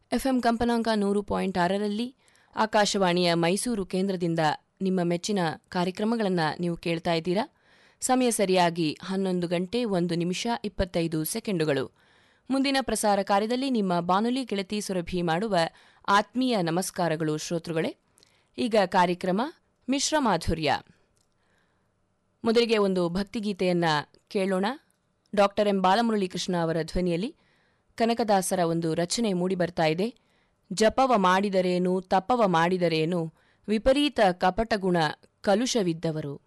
FM ಕಂಪನಾಂಕ ನೂರು point ಆರರಲ್ಲಿ ಆಕಾಶವಾಣಿಯ ಮೈಸೂರು ಕೇಂದ್ರದಿಂದ ನಿಮ್ಮ ಮೆಚ್ಚಿನ ಕಾರ್ಯಕ್ರಮಗಳನ್ನು ನೀವು ಕೇಳ್ತಾ ಇದ್ದೀರಾ ಸಮಯ ಸರಿಯಾಗಿ ಹನ್ನೊಂದು ಗಂಟೆ ಒಂದು ನಿಮಿಷ ಇಪ್ಪತ್ತೈದು ಸೆಕೆಂಡುಗಳು ಮುಂದಿನ ಪ್ರಸಾರ ಕಾರ್ಯದಲ್ಲಿ ನಿಮ್ಮ ಬಾನುಲಿ ಗೆಳತಿ ಸುರಭಿ ಮಾಡುವ ಆತ್ಮೀಯ ನಮಸ್ಕಾರಗಳು ಶ್ರೋತೃಗಳೇ ಈಗ ಕಾರ್ಯಕ್ರಮ ಮಿಶ್ರ ಮಾಧುರ್ಯ ಮೊದಲಿಗೆ ಒಂದು ಭಕ್ತಿಗೀತೆಯನ್ನ ಕೇಳೋಣ ಡಾಕ್ಟರ್ ಎಂ ಬಾಲಮುರಳಿ ಕೃಷ್ಣ ಅವರ ಧ್ವನಿಯಲ್ಲಿ ಕನಕದಾಸರ ಒಂದು ರಚನೆ ಮೂಡಿಬರ್ತಾ ಇದೆ ಜಪವ ಮಾಡಿದರೇನು ತಪವ ಮಾಡಿದರೇನು ವಿಪರೀತ ಕಪಟಗುಣ ಕಲುಷವಿದ್ದವರು